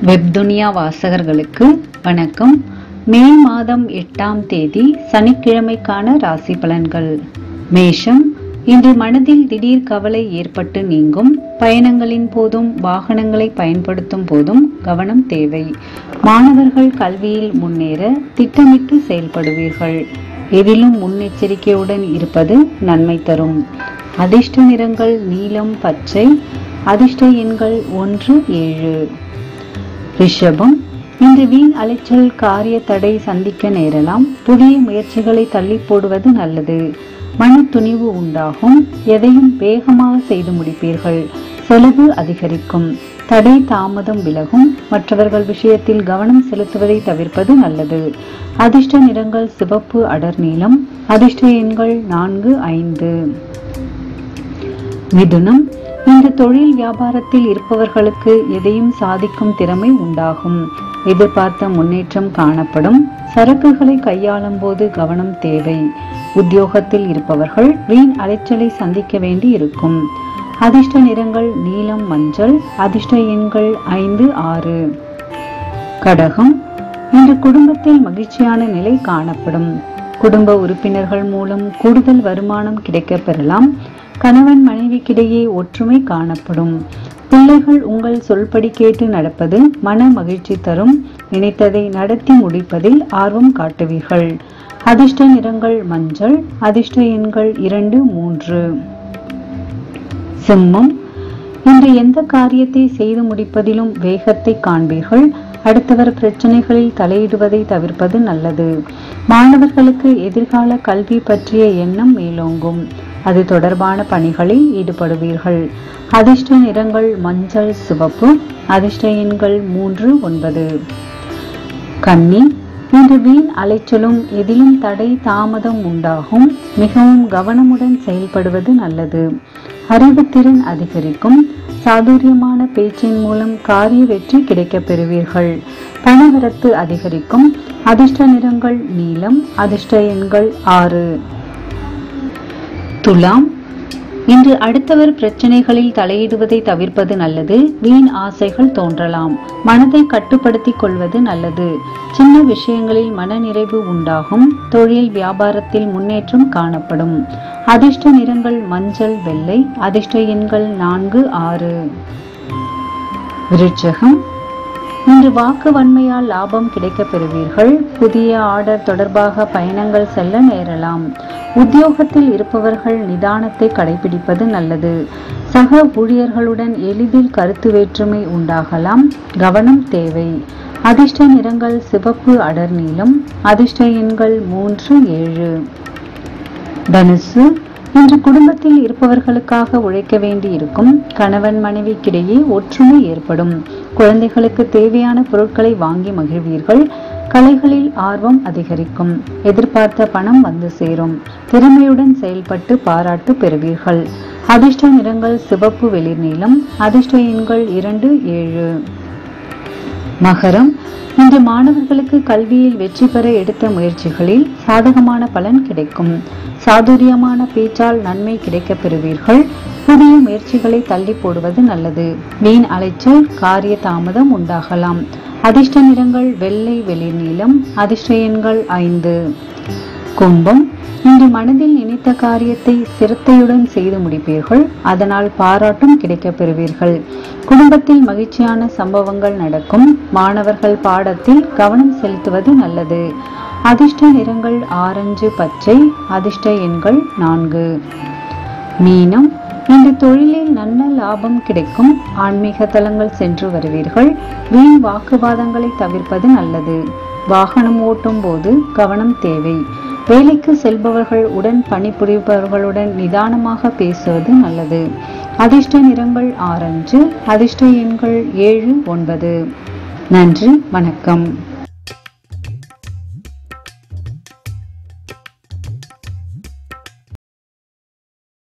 வெப்துனியா வாசகர்களுக்கு வணக்கம் மே மாதம் எட்டாம் தேதி சனிக்கிழமைக்கான ராசி பலன்கள் மேஷம் இன்று மனதில் திடீர் கவலை ஏற்பட்டு நீங்கும் பயணங்களின் போதும் வாகனங்களை பயன்படுத்தும் போதும் கவனம் தேவை மாணவர்கள் கல்வியில் முன்னேற திட்டமிட்டு செயல்படுவீர்கள் எதிலும் முன்னெச்சரிக்கையுடன் இருப்பது நன்மை தரும் அதிர்ஷ்ட நிறங்கள் நீலம் பச்சை அதிர்ஷ்ட எண்கள் ஒன்று ஏழு ரிஷபம் இன்று வீண் அலைச்சல் காரிய தடை சந்திக்க நேரலாம் புதிய முயற்சிகளை தள்ளி போடுவது நல்லது மன துணிவு உண்டாகும் எதையும் வேகமாக செய்து முடிப்பீர்கள் செலவு அதிகரிக்கும் தடை தாமதம் விலகும் மற்றவர்கள் விஷயத்தில் கவனம் செலுத்துவதை தவிர்ப்பது நல்லது அதிர்ஷ்ட நிறங்கள் சிவப்பு அடர் நீலம் அதிர்ஷ்ட எண்கள் நான்கு ஐந்து மிதுனம் இந்த தொழில் வியாபாரத்தில் இருப்பவர்களுக்கு எதையும் சாதிக்கும் திறமை உண்டாகும் எதிர்பார்த்த முன்னேற்றம் காணப்படும் சரக்குகளை கையாளும் போது கவனம் தேவை உத்தியோகத்தில் இருப்பவர்கள் வீண் அலைச்சலை சந்திக்க வேண்டி இருக்கும் அதிர்ஷ்ட நிறங்கள் நீலம் மஞ்சள் அதிர்ஷ்ட எண்கள் ஐந்து ஆறு கடகம் இன்று குடும்பத்தில் மகிழ்ச்சியான நிலை காணப்படும் குடும்ப உறுப்பினர்கள் மூலம் கூடுதல் வருமானம் கிடைக்கப் பெறலாம் கணவன் மனைவிக்கிடையே ஒற்றுமை காணப்படும் பிள்ளைகள் உங்கள் சொல்படி கேட்டு நடப்பது மன மகிழ்ச்சி தரும் நினைத்ததை நடத்தி முடிப்பதில் ஆர்வம் காட்டுவீர்கள் அதிர்ஷ்ட நிறங்கள் மஞ்சள் அதிர்ஷ்ட எண்கள் இரண்டு மூன்று சிம்மம் இன்று எந்த காரியத்தை செய்து முடிப்பதிலும் வேகத்தை காண்பீர்கள் அடுத்தவர் பிரச்சனைகளில் தலையிடுவதை தவிர்ப்பது நல்லது மாணவர்களுக்கு எதிர்கால கல்வி பற்றிய எண்ணம் மேலோங்கும் அது தொடர்பான பணிகளில் ஈடுபடுவீர்கள் அதிர்ஷ்ட நிறங்கள் மஞ்சள் சிவப்பு அதிர்ஷ்ட எண்கள் மூன்று ஒன்பது கன்னி இன்று வீண் அலைச்சலும் எதிலும் தடை தாமதம் உண்டாகும் மிகவும் கவனமுடன் செயல்படுவது நல்லது அறிவுத்திறன் அதிகரிக்கும் சாதுரியமான பேச்சின் மூலம் காரிய வெற்றி கிடைக்கப் பெறுவீர்கள் பணவரத்து அதிகரிக்கும் அதிர்ஷ்ட நிறங்கள் நீலம் அதிர்ஷ்ட எண்கள் ஆறு துலாம் இன்று அடுத்தவர் பிரச்சனைகளில் தலையிடுவதை தவிர்ப்பது நல்லது வீண் ஆசைகள் தோன்றலாம் மனதை கட்டுப்படுத்திக் கொள்வது நல்லது சின்ன விஷயங்களில் மனநிறைவு உண்டாகும் தொழில் வியாபாரத்தில் முன்னேற்றம் காணப்படும் அதிர்ஷ்ட நிறங்கள் மஞ்சள் வெள்ளை அதிர்ஷ்ட எண்கள் நான்கு ஆறு விருட்சகம் இன்று வாக்கு வன்மையால் லாபம் கிடைக்கப் பெறுவீர்கள் புதிய ஆர்டர் தொடர்பாக பயணங்கள் செல்ல நேரலாம் உத்தியோகத்தில் இருப்பவர்கள் நிதானத்தை கடைபிடிப்பது நல்லது சக ஊழியர்களுடன் எளிதில் கருத்து வேற்றுமை உண்டாகலாம் கவனம் தேவை அதிர்ஷ்ட நிறங்கள் சிவப்பு அடர் நீலம் அதிர்ஷ்ட எண்கள் மூன்று ஏழு தனுசு இன்று குடும்பத்தில் இருப்பவர்களுக்காக உழைக்க வேண்டி இருக்கும் கணவன் மனைவிக்கிடையே ஒற்றுமை ஏற்படும் குழந்தைகளுக்கு தேவையான பொருட்களை வாங்கி மகிழ்வீர்கள் கலைகளில் ஆர்வம் அதிகரிக்கும் எதிர்பார்த்த பணம் வந்து சேரும் திறமையுடன் செயல்பட்டு பாராட்டு பெறுவீர்கள் அதிர்ஷ்ட நிறங்கள் சிவப்பு வெளிர் நீலம் அதிர்ஷ்ட எண்கள் இரண்டு ஏழு மகரம் இன்று மாணவர்களுக்கு கல்வியில் வெற்றி பெற எடுத்த முயற்சிகளில் சாதகமான பலன் கிடைக்கும் சாதுரியமான பேச்சால் நன்மை கிடைக்கப் பெறுவீர்கள் புதிய முயற்சிகளை தள்ளி போடுவது நல்லது வீண் அலைச்சல் காரிய தாமதம் உண்டாகலாம் அதிர்ஷ்ட நிறங்கள் வெள்ளை வெளிர் நீலம் அதிர்ஷ்ட எண்கள் ஐந்து கும்பம் இன்று மனதில் நினைத்த காரியத்தை சிரத்தையுடன் செய்து முடிப்பீர்கள் அதனால் பாராட்டும் கிடைக்கப் பெறுவீர்கள் குடும்பத்தில் மகிழ்ச்சியான சம்பவங்கள் நடக்கும் மாணவர்கள் பாடத்தில் கவனம் செலுத்துவது நல்லது அதிர்ஷ்ட நிறங்கள் ஆரஞ்சு பச்சை அதிர்ஷ்ட எண்கள் நான்கு மீனம் இன்று தொழிலில் நல்ல லாபம் கிடைக்கும் ஆன்மீக தலங்கள் சென்று வருவீர்கள் வீண் வாக்குவாதங்களை தவிர்ப்பது நல்லது வாகனம் ஓட்டும் போது கவனம் தேவை வேலைக்கு செல்பவர்கள் உடன் பணிபுரிபவர்களுடன் நிதானமாக பேசுவது நல்லது அதிர்ஷ்ட நிறங்கள் ஆரஞ்சு அதிர்ஷ்ட எண்கள் ஏழு ஒன்பது நன்றி வணக்கம்